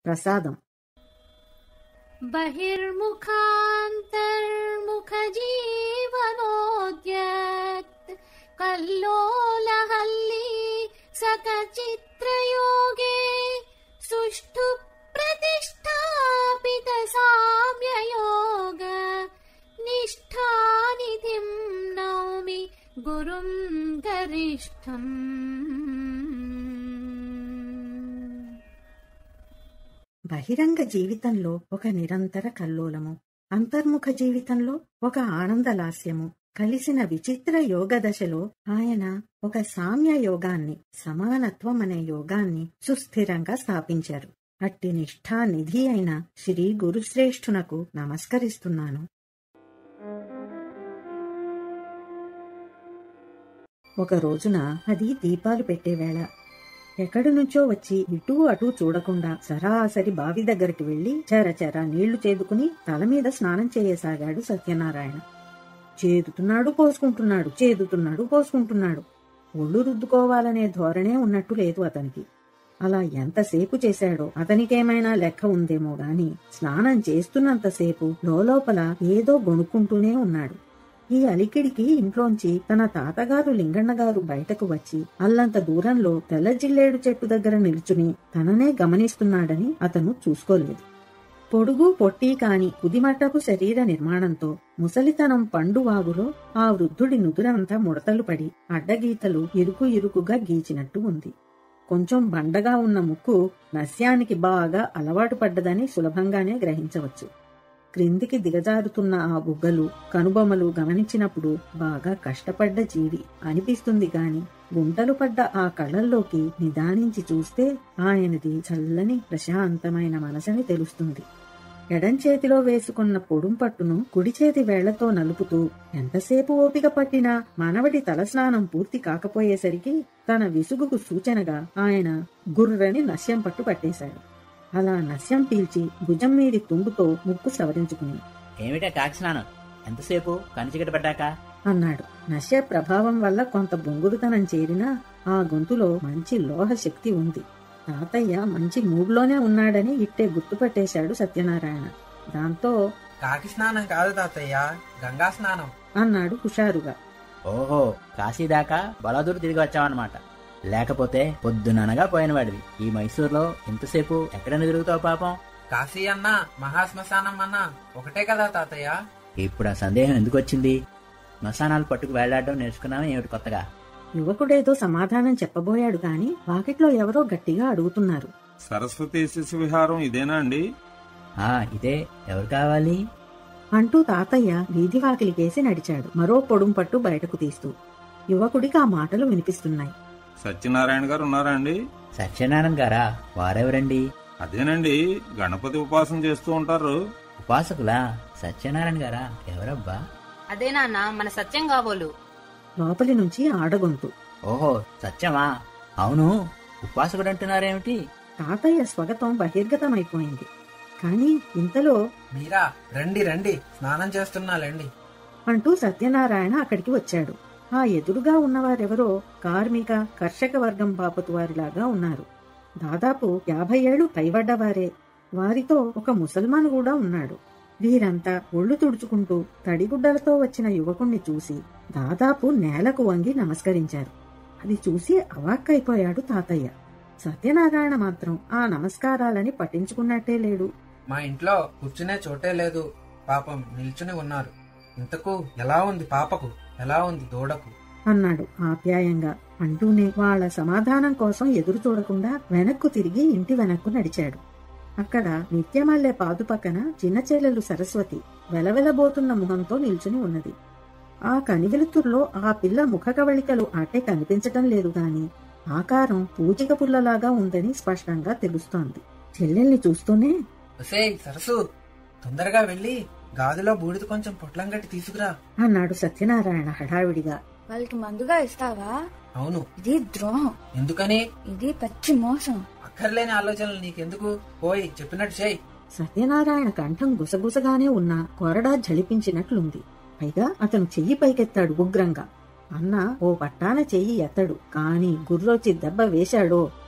ప్రసాదం बहिर्मुखान्तर्मुखजीवनोद्यत् कल्लोलहल्ली सकचित्रयोगे सुष्ठु प्रतिष्ठापित साम्ययोग निष्ठानिधिं नौमि गुरुं गरिष्ठम् బహిరంగ జీవితంలో ఒక నిరంతర కల్లోలము అంతర్ముఖ జీవితంలో ఒక ఆనందలాస్యము కలిసిన విచిత్ర యోగ దశలో ఆయన ఒక సామ్య యోగాన్ని సమానత్వం అనే యోగాన్ని సుస్థిరంగా స్థాపించారు అట్టి నిష్ఠా నిధి అయిన శ్రీ గురుశ్రేష్ఠునకు నమస్కరిస్తున్నాను ఒక రోజున అది దీపాలు పెట్టే వేళ ఎక్కడి నుంచో వచ్చి ఇటూ అటూ చూడకుండా సరాసరి బావి దగ్గరికి వెళ్లి చెర నీళ్లు చేదుకుని తల మీద స్నానం చేయసాగాడు సత్యనారాయణ చేదుతున్నాడు పోసుకుంటున్నాడు చేదుతున్నాడు పోసుకుంటున్నాడు ఒళ్ళు రుద్దుకోవాలనే ధోరణే ఉన్నట్టు లేదు అతనికి అలా ఎంతసేపు చేశాడో అతనికేమైనా లెక్క ఉందేమో గాని స్నానం చేస్తున్నంతసేపు లోపల ఏదో గొణుక్కుంటూనే ఉన్నాడు ఈ అలికిడికి ఇంట్లోంచి తన తాతగారు లింగన్నగారు బయటకు వచ్చి అల్లంత దూరంలో తెల్ల జిల్లేడు చెట్టు దగ్గర నిల్చుని తననే గమనిస్తున్నాడని అతను చూసుకోలేదు పొడుగు పొట్టి కాని కుదిమట్టపు శరీర నిర్మాణంతో ముసలితనం పండువాగులో ఆ వృద్ధుడి నుదురంతా ముడతలు పడి అడ్డగీతలు ఇరుకు ఇరుకుగా గీచినట్టు ఉంది కొంచెం బండగా ఉన్న ముక్కు నస్యానికి బాగా అలవాటు పడ్డదని సులభంగానే గ్రహించవచ్చు క్రిందికి దిగజారుతున్న ఆ బుగ్గలు కనుబొమ్మలు గమనించినప్పుడు బాగా కష్టపడ్డ జీవి అనిపిస్తుంది గాని గుంటలు పడ్డ ఆ కళ్ళల్లోకి నిదానించి చూస్తే ఆయనది చల్లని ప్రశాంతమైన మనసని తెలుస్తుంది ఎడం చేతిలో వేసుకున్న పొడుం పట్టును కుడి చేతి వేళ్లతో నలుపుతూ ఎంతసేపు ఓపిక పట్టినా మనవడి తలస్నానం పూర్తి కాకపోయేసరికి తన విసుగుకు సూచనగా ఆయన గుర్రని నశ్యం పట్టు పట్టేశాడు అలా నశ్యం పీల్చి భుజం మీది తుండుతో ముక్కు సవరించుకుని ఏమిటా కాకి స్నానం ఎంతసేపు కనిచికట పడ్డాక అన్నాడు నశ్య ప్రభావం వల్ల కొంత బొంగుడుతనం చేరినా ఆ గొంతులో మంచి లోహ శక్తి ఉంది తాతయ్య మంచి మూడ్లోనే ఉన్నాడని ఇట్టే గుర్తుపట్టేశాడు సత్యనారాయణ దాంతో కాకి స్నానం కాదు తాతయ్య గంగా స్నానం అన్నాడు హుషారుగా ఓహో కాశీ దాకా బలాదూరు తిరిగి వచ్చావన్నమాట లేకపోతే పొద్దుననగా పోయినవాడివి ఈ మైసూర్లో ఇంతసేపు ఎక్కడ తిరుగుతావు పాపం కాశీ అన్నా మహాశ్మశానం అన్నా ఒకటే కదా తాతయ్య ఇప్పుడు ఆ సందేహం ఎందుకు వచ్చింది శ్మశానాలు పట్టుకు వేలాడడం నేర్చుకున్నావా ఏమిటి కొత్తగా యువకుడేదో సమాధానం చెప్పబోయాడు కాని వాకిట్లో ఎవరో గట్టిగా అడుగుతున్నారు సరస్వతి శిశు విహారం ఇదేనా అండి ఆ ఇదే ఎవరు కావాలి అంటూ తాతయ్య వీధి వాకిలికేసి నడిచాడు మరో పొడుం పట్టు బయటకు తీస్తూ యువకుడికి ఆ మాటలు వినిపిస్తున్నాయి సత్యనారాయణ గారు ఉన్నారా అండి సత్యనారాయణ గారా వారెవరండి అదేనండి గణపతి ఉపాసన చేస్తూ ఉంటారు ఉపాసకులా సత్యనారాయణ గారా ఎవరబ్బా అదే నాన్న మన సత్యం కాబోలు లోపలి నుంచి ఆడగొంతు ఓహో సత్యమా అవును ఉపాసకుడు అంటున్నారేమిటి తాతయ్య స్వగతం బహిర్గతమైపోయింది కాని ఇంతలో మీరా రండి రండి స్నానం చేస్తున్నాలండి అంటూ సత్యనారాయణ అక్కడికి వచ్చాడు ఆ ఎదురుగా ఉన్నవారెవరో కార్మిక కర్షక వర్గం బాపతు వారిలాగా ఉన్నారు దాదాపు యాభై ఏళ్లు పైబడ్డవారే వారితో ఒక ముసల్మాన్ కూడా ఉన్నాడు వీరంతా ఒళ్ళు తుడుచుకుంటూ తడిగుడ్డలతో వచ్చిన యువకుణ్ణి చూసి దాదాపు నేలకు వంగి నమస్కరించారు అది చూసి అవాక్కైపోయాడు తాతయ్య సత్యనారాయణ మాత్రం ఆ నమస్కారాలని పట్టించుకున్నట్టే లేడు మా ఇంట్లో కూర్చునే చోటే లేదు పాపం నిల్చుని ఉన్నారు ఇంతకు ఎలా ఉంది పాపకు ఎలా ఉంది దూడకు అన్నాడు ఆప్యాయంగా అంటూనే వాళ్ళ సమాధానం కోసం ఎదురు చూడకుండా వెనక్కు తిరిగి ఇంటి వెనక్కు నడిచాడు అక్కడ నిత్యమల్లె పాదు పక్కన చిన్న చెల్లెలు సరస్వతి వెలవెలబోతున్న ముఖంతో నిల్చుని ఉన్నది ఆ కనివెలుతుర్లో ఆ పిల్ల ముఖ కవళికలు అటే కనిపించటం లేదు గాని ఆకారం పూజిక పుల్లలాగా ఉందని స్పష్టంగా తెలుస్తోంది చెల్లెల్ని చూస్తూనే ఒసేయ్ సరసు తొందరగా వెళ్ళి గాదిలో బూడిద కొంచెం పొట్లం గట్టి తీసుకురా అన్నాడు సత్యనారాయణ హడావిడిగా వాళ్ళకి మందుగా ఇస్తావా అవును ఇది ద్రోహం ఎందుకని ఇది పచ్చి మోసం అక్కర్లేని ఆలోచనలు నీకెందుకు పోయి చెప్పినట్టు చేయి సత్యనారాయణ కంఠం గుసగుసగానే ఉన్నా కొరడా జలిపించినట్లుంది పైగా అతను చెయ్యి పైకెత్తాడు ఉగ్రంగా అన్న ఓ పట్టాన చెయ్యి ఎత్తడు కాని గుర్రొచ్చి దెబ్బ వేశాడో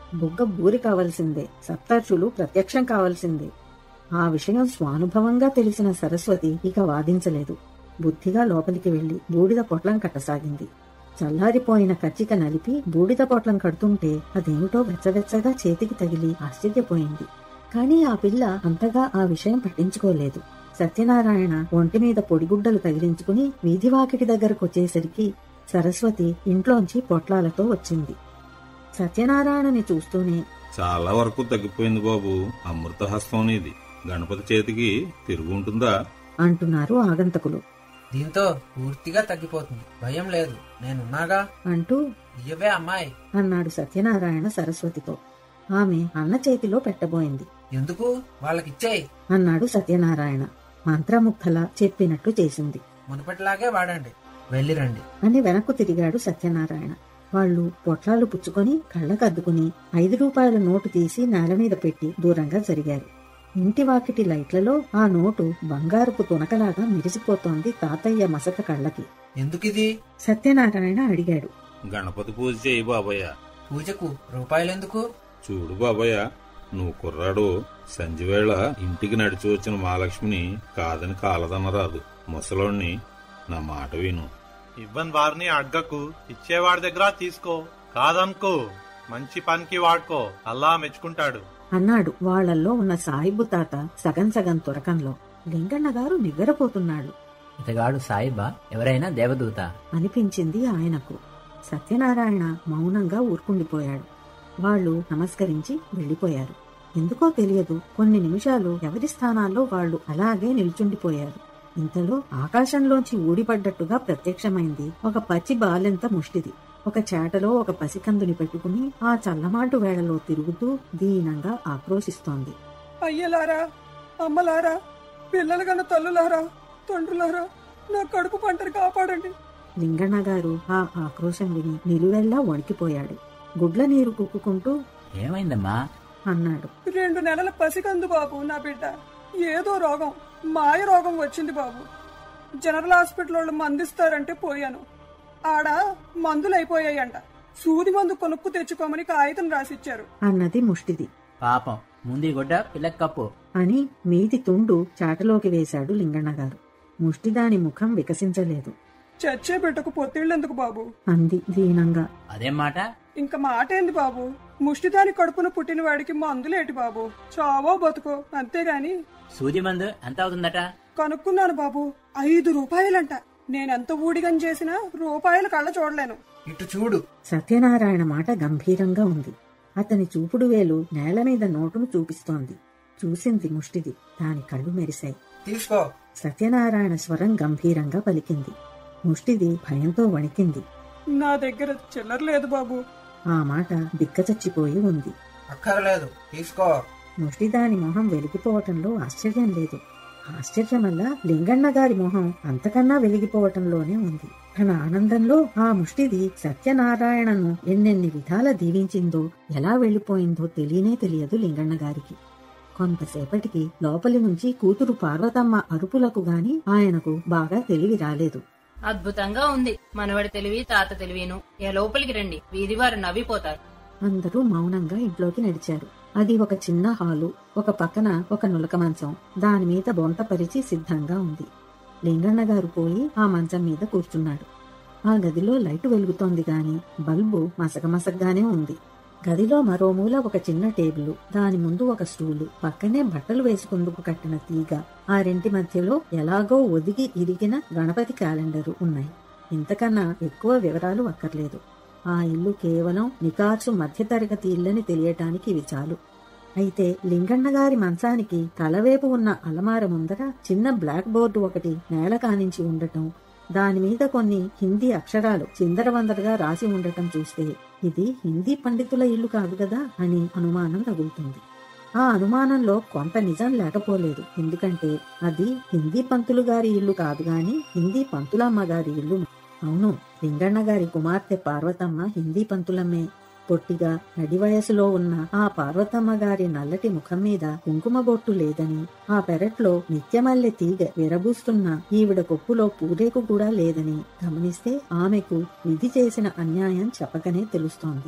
బుగ్గ బూరి కావలసిందే సప్తర్షులు ప్రత్యక్షం కావలసిందే ఆ విషయం స్వానుభవంగా తెలిసిన సరస్వతి ఇక వాదించలేదు బుద్ధిగా లోపలికి వెళ్లి బూడిద పొట్లం కట్టసాగింది చల్లారిపోయిన కచ్చిక నలిపి బూడిద పొట్లం కడుతుంటే అదేమిటో వెచ్చవెచ్చగా చేతికి తగిలి ఆశ్చర్యపోయింది కాని ఆ పిల్ల అంతగా ఆ విషయం పట్టించుకోలేదు సత్యనారాయణ ఒంటి మీద పొడిగుడ్డలు తగిలించుకుని వీధివాకిటి దగ్గరకొచ్చేసరికి సరస్వతి ఇంట్లోంచి పొట్లాలతో వచ్చింది సత్యనారాయణని చూస్తూనే చాలా వరకు తగ్గిపోయింది బాబు అమృతహస్తం అనేది గణపతి చేతికి తిరుగు ఉంటుందా అంటున్నారు ఆగంతకులు దీంతో పూర్తిగా తగ్గిపోతుంది భయం లేదు నేనున్నాగా అంటూ ఇయ్యవే అమ్మాయి అన్నాడు సత్యనారాయణ సరస్వతితో ఆమె అన్న చేతిలో పెట్టబోయింది ఎందుకు వాళ్ళకిచ్చేయి అన్నాడు సత్యనారాయణ మంత్రముగ్ధలా చెప్పినట్లు చేసింది మునుపటిలాగే వాడండి వెళ్ళిరండి అని వెనక్కు తిరిగాడు సత్యనారాయణ వాళ్ళు పొట్లాలు పుచ్చుకొని కళ్ళకద్దుకుని ఐదు రూపాయల నోటు తీసి నేల మీద పెట్టి దూరంగా జరిగారు ఇంటి వాకిటి లైట్లలో ఆ నోటు బంగారపు తునకలాగా మెరిసిపోతోంది తాతయ్య మసక కళ్ళకి ఎందుకిది సత్యనారాయణ అడిగాడు గణపతి పూజ చేయి బాబయ్య పూజకు రూపాయలెందుకు చూడు బాబయ్య నువ్వు కుర్రాడు సంజవేళ ఇంటికి నడిచి వచ్చిన మహాలక్ష్మిని కాదని కాలదనరాదు ముసలోణ్ణి నా మాట విను ఇవ్వని వారిని అడ్గకు ఇచ్చేవాడి దగ్గర తీసుకో కాదనుకో మంచి పనికి వాడుకో అల్లా మెచ్చుకుంటాడు అన్నాడు వాళ్ళల్లో ఉన్న సాయిబు తాత సగం సగం తురకంలో లింగన్న గారు నివ్వెరపోతున్నాడు ఇతగాడు సాయిబా ఎవరైనా దేవదూత అనిపించింది ఆయనకు సత్యనారాయణ మౌనంగా ఊరుకుండిపోయాడు వాళ్ళు నమస్కరించి వెళ్లిపోయారు ఎందుకో తెలియదు కొన్ని నిమిషాలు ఎవరి స్థానాల్లో వాళ్ళు అలాగే నిల్చుండిపోయారు ఇంతలో ఆకాశంలోంచి ఊడిపడ్డట్టుగా ప్రత్యక్షమైంది ఒక పచ్చి బాలెంత ముష్టిది ఒక చేటలో ఒక పసికందుని పెట్టుకుని ఆ చల్లమాటు వేళలో తిరుగుతూ దీనంగా ఆక్రోశిస్తోంది అయ్యలారా అమ్మలారా పిల్లలు కన్న తల్లులారా తండ్రులారా నా కడుపు పంటను కాపాడండి లింగన్న గారు ఆ ఆక్రోశం విని నిలువెల్లా వణికిపోయాడు గుడ్ల నీరు కుక్కుకుంటూ ఏమైందమ్మా అన్నాడు రెండు నెలల పసికందు బాబు నా బిడ్డ ఏదో రోగం మాయ రోగం వచ్చింది బాబు జనరల్ హాస్పిటల్ వాళ్ళు మందిస్తారంటే పోయాను ఆడ మందులు అయిపోయాయంట సూది మందు కొనుక్కు తెచ్చుకోమని కాగితం రాసిచ్చారు అన్నది ముష్టిది పాపం ముందు గుడ్డ పిల్లకి కప్పు అని మీది తుండు చాటలోకి వేశాడు లింగన్న గారు ముష్టిదాని ముఖం వికసించలేదు చచ్చే బిడ్డకు పొత్తిళ్ళెందుకు బాబు అంది దీనంగా అదేం మాట ఇంక మాటేంది బాబు ముష్టిదాని కడుపున పుట్టిన వాడికి మందులేటి బాబు చావో బతుకో అంతేగాని సూది మందు ఎంత అవుతుందట కనుక్కున్నాను బాబు ఐదు రూపాయలంట నేనెంత ఊడిగం చేసినా రూపాయలు కళ్ళ చూడలేను ఇటు చూడు సత్యనారాయణ మాట గంభీరంగా ఉంది అతని చూపుడు వేలు నేల మీద నోటును చూపిస్తోంది చూసింది ముష్టిది దాని కళ్ళు మెరిశాయి తీసుకో సత్యనారాయణ స్వరం గంభీరంగా పలికింది ముష్టిది భయంతో వణికింది నా దగ్గర చిల్లర లేదు బాబు ఆ మాట దిక్కచచ్చిపోయి ఉంది అక్కర్లేదు తీసుకో ముష్టిదాని మొహం వెలిగిపోవటంలో ఆశ్చర్యం లేదు ఆశ్చర్యం వల్ల లింగన్న గారి మొహం అంతకన్నా వెలిగిపోవటంలోనే ఉంది తన ఆనందంలో ఆ ముష్టిది సత్యనారాయణను ఎన్నెన్ని విధాల దీవించిందో ఎలా వెళ్లిపోయిందో తెలియనే తెలియదు లింగన్న గారికి కొంతసేపటికి లోపలి నుంచి కూతురు పార్వతమ్మ అరుపులకు గాని ఆయనకు బాగా తెలివి రాలేదు అద్భుతంగా ఉంది మనవడి తెలివి తాత తెలివిను ఏ లోపలికి రండి వీధివారు నవ్విపోతారు అందరూ మౌనంగా ఇంట్లోకి నడిచారు అది ఒక చిన్న హాలు ఒక పక్కన ఒక నులక మంచం దాని మీద బొంత పరిచి సిద్ధంగా ఉంది లింగన్న గారు పోయి ఆ మంచం మీద కూర్చున్నాడు ఆ గదిలో లైటు వెలుగుతోంది గాని బల్బు మసకమసగ్గానే ఉంది గదిలో మరో మూల ఒక చిన్న టేబుల్ దాని ముందు ఒక స్టూలు పక్కనే బట్టలు వేసుకుందుకు కట్టిన తీగ ఆ రెంటి మధ్యలో ఎలాగో ఒదిగి ఇరిగిన గణపతి క్యాలెండరు ఉన్నాయి ఇంతకన్నా ఎక్కువ వివరాలు అక్కర్లేదు ఆ ఇల్లు కేవలం నికార్సు మధ్యతరగతి ఇల్లని తెలియటానికి ఇవి చాలు అయితే లింగన్న గారి మంచానికి తలవేపు ఉన్న అలమార ముందర చిన్న బ్లాక్ బోర్డు ఒకటి నేల కానించి ఉండటం దాని మీద కొన్ని హిందీ అక్షరాలు చిందరవందరగా రాసి ఉండటం చూస్తే ఇది హిందీ పండితుల ఇల్లు కాదు కదా అని అనుమానం తగులుతుంది ఆ అనుమానంలో కొంత నిజం లేకపోలేదు ఎందుకంటే అది హిందీ పంతులు గారి ఇల్లు కాదు గాని హిందీ పంతులమ్మ గారి ఇల్లు అవును లింగన్న గారి కుమార్తె పార్వతమ్మ హిందీ పంతులమ్మే పొట్టిగా నడి వయసులో ఉన్న ఆ పార్వతమ్మ గారి నల్లటి ముఖం మీద కుంకుమ బొట్టు లేదని ఆ పెరట్లో నిత్యమల్లె తీగ విరబూస్తున్న ఈవిడ కొప్పులో పూరేకు కూడా లేదని గమనిస్తే ఆమెకు విధి చేసిన అన్యాయం చెప్పకనే తెలుస్తోంది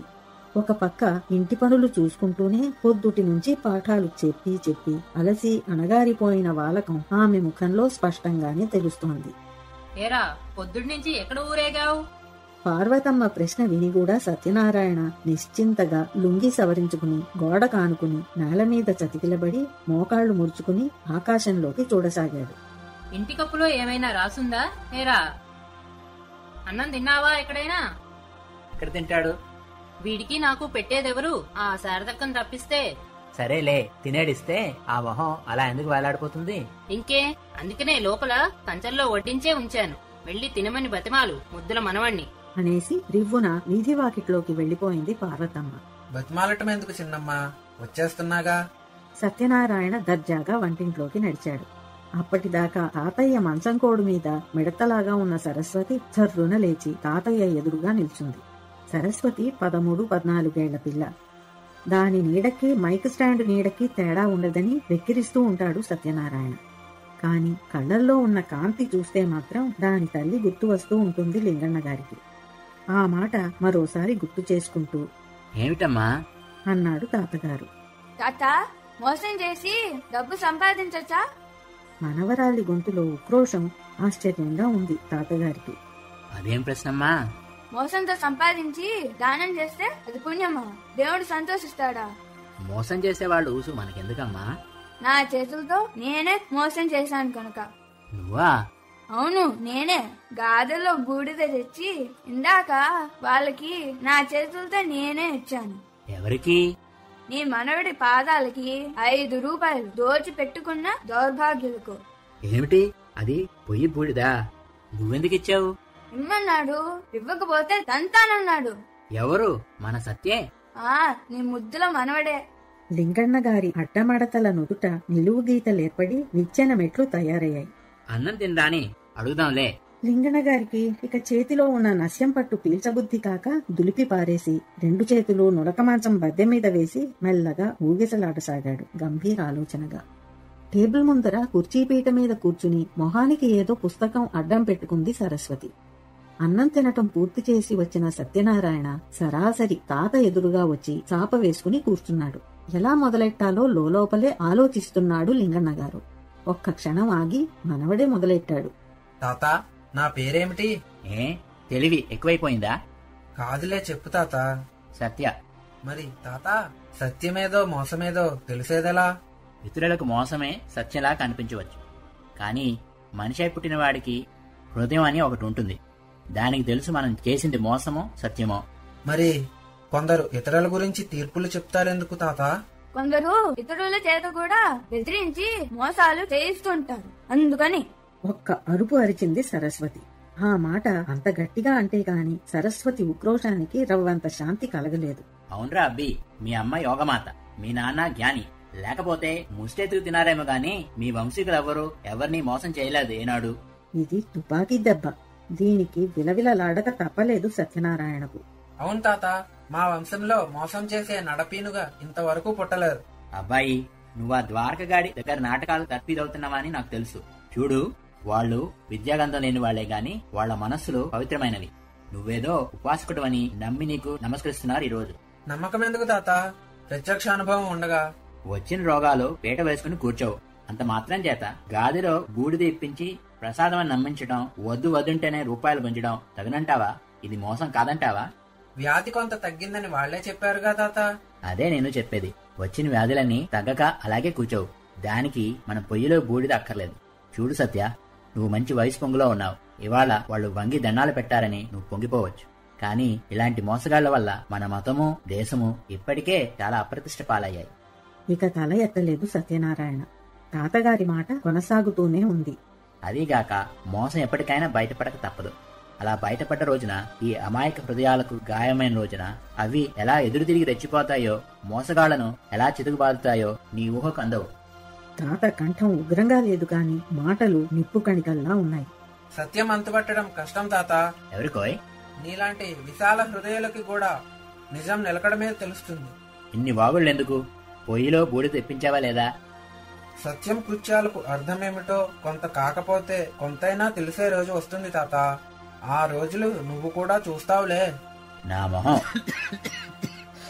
ఒక పక్క ఇంటి పనులు చూసుకుంటూనే పొద్దుటి నుంచి పాఠాలు చెప్పి చెప్పి అలసి అణగారిపోయిన వాలకం ఆమె ముఖంలో స్పష్టంగానే తెలుస్తోంది ఏరా పొద్దుడి నుంచి ఎక్కడ ఊరేగావు పార్వతమ్మ ప్రశ్న విని కూడా సత్యనారాయణ నిశ్చింతగా లుంగి సవరించుకుని గోడ కానుకుని నేల మీద చతికిలబడి మోకాళ్లు ముడుచుకుని ఆకాశంలోకి చూడసాగాడు ఇంటి కప్పులో ఏమైనా రాసుందా ఏరా అన్నం తిన్నావా ఎక్కడైనా ఇక్కడ తింటాడు వీడికి నాకు పెట్టేదెవరు ఆ శారదక్కను తప్పిస్తే సరేలే తినేడిస్తే ఆ మొహం అలా ఎందుకు వేలాడిపోతుంది ఇంకే అందుకనే లోపల కంచంలో వడ్డించే ఉంచాను వెళ్ళి తినమని బతిమాలు ముద్దుల మనవణ్ణి అనేసి రివ్వున వీధి వాకిట్లోకి వెళ్లిపోయింది పార్వతమ్మ బతిమాలటం ఎందుకు చిన్నమ్మా వచ్చేస్తున్నాగా సత్యనారాయణ దర్జాగా వంటింట్లోకి నడిచాడు అప్పటిదాకా తాతయ్య మంచం కోడు మీద మిడతలాగా ఉన్న సరస్వతి చర్రున లేచి తాతయ్య ఎదురుగా నిల్చుంది సరస్వతి పదమూడు పద్నాలుగేళ్ల పిల్ల దాని నీడకి మైక్ స్టాండ్ నీడకి తేడా ఉండదని వెక్కిరిస్తూ ఉంటాడు సత్యనారాయణ కాని కళ్ళల్లో ఉన్న కాంతి చూస్తే మాత్రం దాని తల్లి గుర్తు వస్తూ ఉంటుంది లింగన్న గారికి ఆ మాట మరోసారి గుర్తు చేసుకుంటూ ఏమిటమ్మా అన్నాడు తాతగారు తాత మోసం చేసి డబ్బు సంపాదించచ్చా మనవరాలి గొంతులో ఉక్రోషం ఆశ్చర్యంగా ఉంది తాతగారికి అదేం ప్రశ్నమ్మా మోసంతో సంపాదించి దానం చేస్తే అది పుణ్యమా దేవుడు సంతోషిస్తాడా మోసం చేసేవాళ్ళు ఊసు మనకెందుకమ్మా నా చేతులతో నేనే మోసం చేశాను కనుక నువ్వా అవును నేనే గాదెలో బూడిద తెచ్చి ఇందాక వాళ్ళకి నా చేతులతో నేనే ఇచ్చాను ఎవరికి నీ మనవడి పాదాలకి ఐదు రూపాయలు దోచి పెట్టుకున్న దౌర్భాగ్యులకు ఏమిటి అది పొయ్యి బూడిదా నువ్వెందుకు ఇచ్చావు ఇమ్మన్నాడు ఇవ్వకపోతే తంతానన్నాడు ఎవరు మన సత్యే ఆ నీ ముద్దుల మనవడే లింగన్న గారి అడ్డమడతల నుదుట నిలువు గీతలేర్పడి నిచ్చెన మెట్లు తయారయ్యాయి అన్నం తినరాని అడుగుదాంలే లింగన్న గారికి ఇక చేతిలో ఉన్న నస్యం పట్టు పీల్చబుద్ధి కాక దులిపి పారేసి రెండు చేతులు నులక మంచం బద్దె మీద వేసి మెల్లగా ఊగిసలాడసాగాడు గంభీర ఆలోచనగా టేబుల్ ముందర కుర్చీపీట మీద కూర్చుని మొహానికి ఏదో పుస్తకం అడ్డం పెట్టుకుంది సరస్వతి అన్నం తినటం పూర్తి చేసి వచ్చిన సత్యనారాయణ సరాసరి తాత ఎదురుగా వచ్చి చాప వేసుకుని కూర్చున్నాడు ఎలా మొదలెట్టాలో లోలోపలే ఆలోచిస్తున్నాడు లింగన్న గారు ఒక్క క్షణం ఆగి మనవడే మొదలెట్టాడు తాత నా పేరేమిటి ఏ తెలివి ఎక్కువైపోయిందా కాదులే చెప్పు తాత సత్య మరి తాత సత్యమేదో మోసమేదో తెలిసేదెలా ఇతరులకు మోసమే సత్యలా కనిపించవచ్చు కానీ మనిషి అయి పుట్టిన వాడికి హృదయం అని ఒకటి ఉంటుంది దానికి తెలుసు మనం చేసింది మోసమో సత్యమో మరి కొందరు ఇతరుల గురించి తీర్పులు చెప్తారెందుకు తాత కొందరు ఇతరుల చేత కూడా బెదిరించి మోసాలు చేయిస్తుంటారు అందుకని ఒక్క అరుపు అరిచింది సరస్వతి ఆ మాట అంత గట్టిగా అంటే కాని సరస్వతి ఉక్రోషానికి రవ్వంత శాంతి కలగలేదు అవునరా అబ్బి మీ అమ్మ యోగమాత మీ నాన్న జ్ఞాని లేకపోతే ముష్టెతుకు తినారేమో గాని మీ వంశీకులు ఎవ్వరు ఎవరిని మోసం చేయలేదు ఏనాడు ఇది తుపాకీ దెబ్బ దీనికి విలవిలలాడక తప్పలేదు సత్యనారాయణకు అవును తాత మా వంశంలో మోసం చేసే నడపీనుగా ఇంతవరకు పుట్టలేరు అబ్బాయి నువ్వు ఆ ద్వారకగాడి దగ్గర నాటకాలు తప్పిదవుతున్నావని నాకు తెలుసు చూడు వాళ్ళు విద్యాగంధం లేని వాళ్లే గాని వాళ్ళ మనస్సులు పవిత్రమైనవి నువ్వేదో ఉపాసకుడు అని నమ్మి నీకు నమస్కరిస్తున్నారు ఈ రోజు నమ్మకం ఎందుకు తాత ప్రత్యక్ష అనుభవం ఉండగా వచ్చిన రోగాలు పీట వేసుకుని కూర్చోవు అంత మాత్రం చేత గాదిలో బూడిద ఇప్పించి ప్రసాదం అని నమ్మించడం వద్దు వద్దుంటేనే రూపాయలు గుంజడం తగినంటావా ఇది మోసం కాదంటావా వ్యాధి కొంత తగ్గిందని వాళ్లే చెప్పారుగా తాత అదే నేను చెప్పేది వచ్చిన వ్యాధులన్నీ తగ్గక అలాగే కూర్చోవు దానికి మన పొయ్యిలో బూడిద అక్కర్లేదు చూడు సత్య నువ్వు మంచి వయసు పొంగులో ఉన్నావు ఇవాళ వాళ్ళు వంగి దండాలు పెట్టారని నువ్వు పొంగిపోవచ్చు కానీ ఇలాంటి మోసగాళ్ల వల్ల మన మతము దేశము ఇప్పటికే చాలా అప్రతిష్ట పాలయ్యాయి ఇక తల ఎత్తలేదు సత్యనారాయణ తాతగారి మాట కొనసాగుతూనే ఉంది అదీగాక మోసం ఎప్పటికైనా బయటపడక తప్పదు అలా బయటపడ్డ రోజున ఈ అమాయక హృదయాలకు గాయమైన రోజున అవి ఎలా ఎదురు తిరిగి రెచ్చిపోతాయో మోసగాళ్లను ఎలా చితుకుబాదుతాయో నీ ఊహకు అందవు తాత కంఠం ఉగ్రంగా లేదు కాని మాటలు నిప్పు కణికల్లా ఉన్నాయి సత్యం అంతుపట్టడం కష్టం తాత ఎవరికోయ్ నీలాంటి విశాల హృదయాలకి కూడా నిజం నిలకడమే తెలుస్తుంది ఇన్ని వాగుళ్ళెందుకు పొయ్యిలో బూడి తెప్పించావా లేదా సత్యం కృత్యాలకు అర్థమేమిటో కొంత కాకపోతే కొంతైనా తెలిసే రోజు వస్తుంది తాత ఆ రోజులు నువ్వు కూడా చూస్తావులే నా మొహం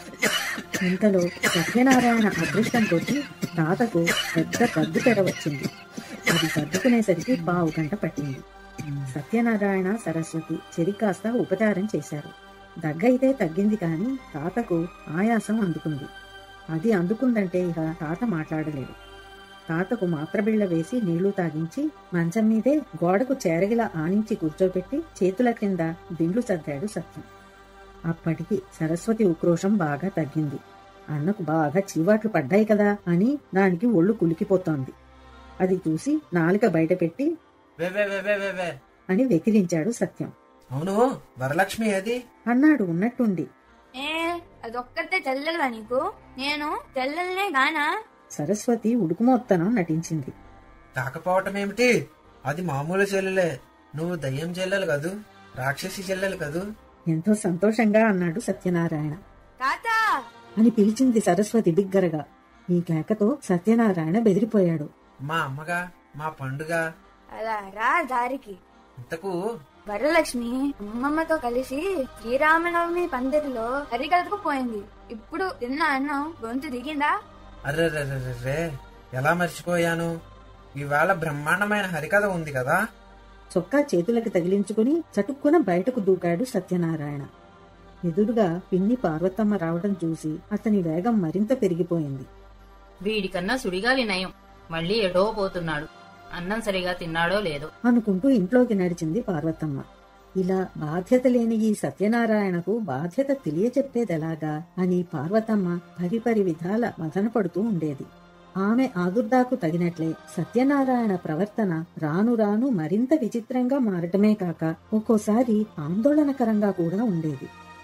ఇంతలో సత్యనారాయణ అదృష్టం కొట్టి తాతకు పెద్ద దగ్గు తెర వచ్చింది అది సర్దుకునేసరికి పావు గంట పట్టింది సత్యనారాయణ సరస్వతి చెరి కాస్త ఉపచారం చేశారు దగ్గైతే తగ్గింది కాని తాతకు ఆయాసం అందుకుంది అది అందుకుందంటే ఇక తాత మాట్లాడలేడు తాతకు మాత్రబిళ్ళ వేసి నీళ్లు తాగించి మంచం మీదే గోడకు చేరగిలా ఆనించి కూర్చోబెట్టి చేతుల కింద దిండ్లు సర్దాడు సత్యం అప్పటికి సరస్వతి ఉక్రోషం బాగా తగ్గింది అన్నకు బాగా చీవాట్లు పడ్డాయి కదా అని దానికి ఒళ్ళు కులికిపోతోంది అది చూసి నాలుక బయటపెట్టి వే వే వే వే వే వే అని వెకిరించాడు సత్యం అవును వరలక్ష్మి ఏది అన్నాడు ఉన్నట్టుండి ఏ అదొక్కతే చెల్లెలుగా నీకు నేను చెల్లెల్నే గానా సరస్వతి ఉడుకుమోత్తనం నటించింది కాకపోవటం ఏమిటి అది మామూలు చెల్లెలే నువ్వు దయ్యం చెల్లెలు కదూ రాక్షసి చెల్లెలు కదూ ఎంతో సంతోషంగా అన్నాడు సత్యనారాయణ తాత అని పిలిచింది సరస్వతి బిగ్గరగా ఈ కేకతో సత్యనారాయణ బెదిరిపోయాడు మా అమ్మగా మా పండుగ అలా రా దారికి ఇంతకు వరలక్ష్మి అమ్మమ్మతో కలిసి శ్రీరామనవమి పందిరిలో హరికలకు పోయింది ఇప్పుడు తిన్న అన్నం గొంతు దిగిందా అర్రెర్రెర్రెర్రే ఎలా మర్చిపోయాను ఇవాళ బ్రహ్మాండమైన హరికథ ఉంది కదా చొక్కా చేతులకు తగిలించుకుని చటుక్కున బయటకు దూకాడు సత్యనారాయణ ఎదురుగా పిన్ని పార్వతమ్మ రావడం చూసి అతని వేగం మరింత పెరిగిపోయింది వీడికన్నా సుడిగాలి నయం మళ్ళీ ఎటో పోతున్నాడు అన్నం సరిగా తిన్నాడో లేదో అనుకుంటూ ఇంట్లోకి నడిచింది పార్వతమ్మ ఇలా బాధ్యత లేని ఈ సత్యనారాయణకు బాధ్యత తెలియచెప్పేదెలాగా అని పార్వతమ్మ పరిపరి విధాల మదనపడుతూ ఉండేది ఆమె ఆదుర్దాకు తగినట్లే సత్యనారాయణ ప్రవర్తన రాను రాను మరింత విచిత్రంగా మారటమే కాక ఒక్కోసారి ఆందోళనకరంగా కూడా ఉండేది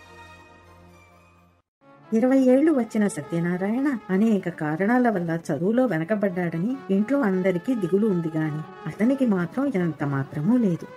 ఇరవై ఏళ్లు వచ్చిన సత్యనారాయణ అనేక కారణాల వల్ల చదువులో వెనకబడ్డాడని ఇంట్లో అందరికీ దిగులు ఉంది గాని అతనికి మాత్రం ఎంత మాత్రమూ లేదు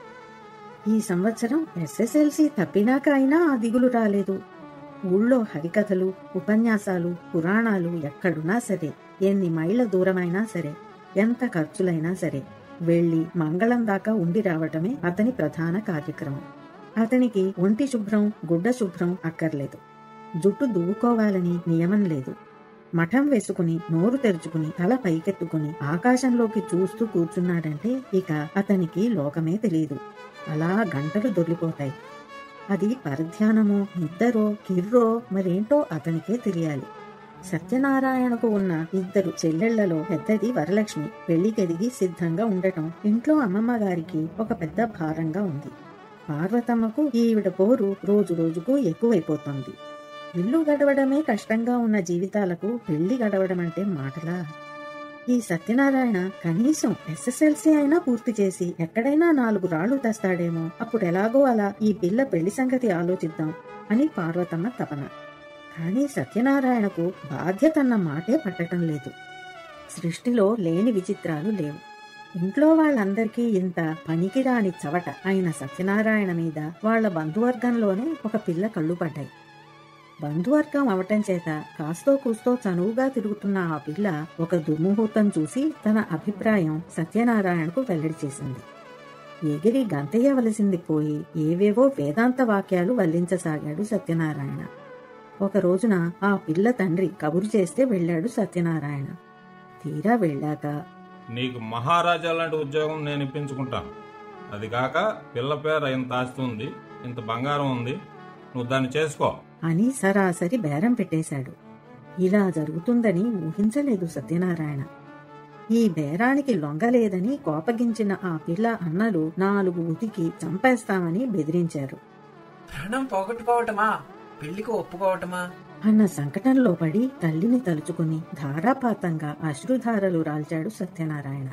ఈ సంవత్సరం ఎస్ఎస్ఎల్సి తప్పినాక అయినా ఆ దిగులు రాలేదు ఊళ్ళో హరికథలు ఉపన్యాసాలు పురాణాలు ఎక్కడున్నా సరే ఎన్ని మైళ్ళ దూరమైనా సరే ఎంత ఖర్చులైనా సరే వెళ్లి మంగళం దాకా ఉండి రావటమే అతని ప్రధాన కార్యక్రమం అతనికి ఒంటి శుభ్రం గుడ్డ శుభ్రం అక్కర్లేదు జుట్టు దువ్వుకోవాలని నియమం లేదు మఠం వేసుకుని నోరు తెరుచుకుని తల పైకెత్తుకుని ఆకాశంలోకి చూస్తూ కూర్చున్నాడంటే ఇక అతనికి లోకమే తెలియదు అలా గంటలు దొర్లిపోతాయి అది పరధ్యానమో నిద్దరో కిర్రో మరేంటో అతనికే తెలియాలి సత్యనారాయణకు ఉన్న ఇద్దరు చెల్లెళ్లలో పెద్దది వరలక్ష్మి పెళ్లికెదిగి సిద్ధంగా ఉండటం ఇంట్లో అమ్మమ్మ గారికి ఒక పెద్ద భారంగా ఉంది పార్వతమ్మకు ఈవిడ పోరు రోజు రోజుకు ఎక్కువైపోతోంది ఇల్లు గడవడమే కష్టంగా ఉన్న జీవితాలకు పెళ్లి గడవడం అంటే మాటలా ఈ సత్యనారాయణ కనీసం ఎస్ఎస్ఎల్సీ అయినా పూర్తి చేసి ఎక్కడైనా నాలుగు రాళ్లు తెస్తాడేమో అప్పుడు ఎలాగో అలా ఈ పిల్ల పెళ్లి సంగతి ఆలోచిద్దాం అని పార్వతమ్మ తపన కానీ సత్యనారాయణకు బాధ్యతన్న మాటే పట్టటం లేదు సృష్టిలో లేని విచిత్రాలు లేవు ఇంట్లో వాళ్ళందరికీ ఇంత పనికిరాని చవట అయిన సత్యనారాయణ మీద వాళ్ల బంధువర్గంలోనే ఒక పిల్ల కళ్ళు పడ్డాయి బంధువర్గం అవటం చేత కాస్తో కూస్తో చనువుగా తిరుగుతున్న ఆ పిల్ల ఒక దుర్ముహూర్తం చూసి తన అభిప్రాయం సత్యనారాయణకు వెల్లడి చేసింది ఎగిరి గంతయ్యవలసింది పోయి ఏవేవో వేదాంత వాక్యాలు వల్లించసాగాడు సత్యనారాయణ ఒక రోజున ఆ పిల్ల తండ్రి కబురు చేస్తే వెళ్ళాడు సత్యనారాయణ తీరా వెళ్ళాక నీకు మహారాజా లాంటి ఉద్యోగం నేను ఇప్పించుకుంటాను అది కాక పిల్ల పేర ఇంత ఆస్తి ఉంది ఇంత బంగారం ఉంది నువ్వు దాన్ని చేసుకో అని సరాసరి బేరం పెట్టేశాడు ఇలా జరుగుతుందని ఊహించలేదు సత్యనారాయణ ఈ బేరానికి లొంగలేదని కోపగించిన ఆ పిల్ల అన్నలు నాలుగు ఉతికి చంపేస్తామని బెదిరించారు ప్రాణం పోగొట్టుకోవటమా పెళ్లికి ఒప్పుకోవటమా అన్న సంకటంలో పడి తల్లిని తలుచుకుని ధారాపాతంగా అశ్రుధారలు రాల్చాడు సత్యనారాయణ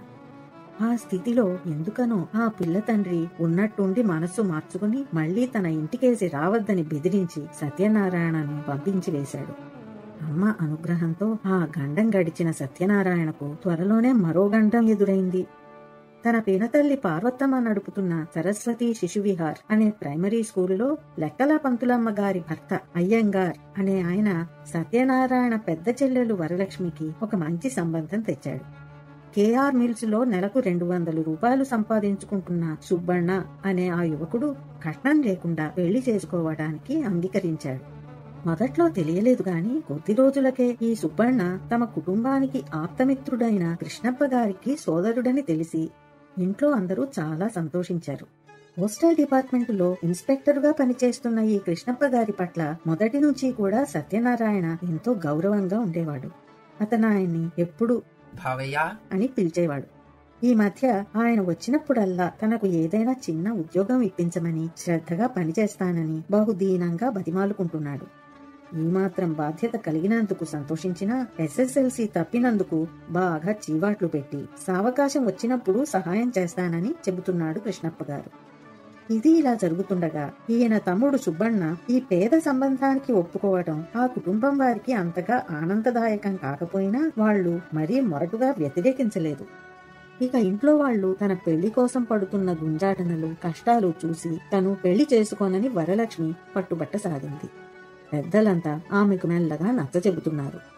ఆ స్థితిలో ఎందుకనో ఆ పిల్ల తండ్రి ఉన్నట్టుండి మనస్సు మార్చుకుని మళ్లీ తన ఇంటికేసి రావద్దని బెదిరించి సత్యనారాయణను పంపించి వేశాడు అమ్మ అనుగ్రహంతో ఆ గండం గడిచిన సత్యనారాయణకు త్వరలోనే మరో గండం ఎదురైంది తన పినతల్లి పార్వతమ్మ నడుపుతున్న సరస్వతి శిశువిహార్ అనే ప్రైమరీ స్కూలులో లెక్కల పంతులమ్మ గారి భర్త అయ్యంగార్ అనే ఆయన సత్యనారాయణ పెద్ద చెల్లెలు వరలక్ష్మికి ఒక మంచి సంబంధం తెచ్చాడు కేఆర్ మిల్స్ లో నెలకు రెండు వందల రూపాయలు సంపాదించుకుంటున్న సుబ్బಣ್ణ అనే ఆ యువకుడు కట్నం లేకుండా పెళ్లి చేసుకోవడానికి అంగీకరించాడు మొదట్లో తెలియలేదు గాని కొద్ది రోజులకే ఈ సుబ్బಣ್ణ తమ కుటుంబానికి ఆప్తమిత్రుడైన కృష్ణప్ప గారికి సోదరుడని తెలిసి ఇంట్లో అందరూ చాలా సంతోషించారు పోస్టల్ డిపార్ట్మెంటులో ఇన్స్పెక్టర్ గా పనిచేస్తున్న ఈ కృష్ణప్ప గారి పట్ల మొదటి నుంచి కూడా సత్యనారాయణ ఎంతో గౌరవంగా ఉండేవాడు అతను ఆయన్ని ఎప్పుడు భావయ్య అని పిలిచేవాడు ఈ మధ్య ఆయన వచ్చినప్పుడల్లా తనకు ఏదైనా చిన్న ఉద్యోగం ఇప్పించమని శ్రద్ధగా పనిచేస్తానని బహుదీనంగా బతిమాలుకుంటున్నాడు ఈ మాత్రం బాధ్యత కలిగినందుకు సంతోషించినా ఎస్ఎస్ఎల్సి తప్పినందుకు బాగా చీవాట్లు పెట్టి సావకాశం వచ్చినప్పుడు సహాయం చేస్తానని చెబుతున్నాడు కృష్ణప్ప గారు ఇది ఇలా జరుగుతుండగా ఈయన తమ్ముడు సుబ్బಣ್ణ ఈ పేద సంబంధానికి ఒప్పుకోవడం ఆ కుటుంబం వారికి అంతగా ఆనందదాయకం కాకపోయినా వాళ్ళు మరీ మొరటుగా వ్యతిరేకించలేదు ఇక ఇంట్లో వాళ్ళు తన పెళ్లి కోసం పడుతున్న గుంజాటనలు కష్టాలు చూసి తను పెళ్లి చేసుకోనని వరలక్ష్మి పట్టుబట్ట సాగింది పెద్దలంతా ఆమెకు మెల్లగా నచ్చ చెబుతున్నారు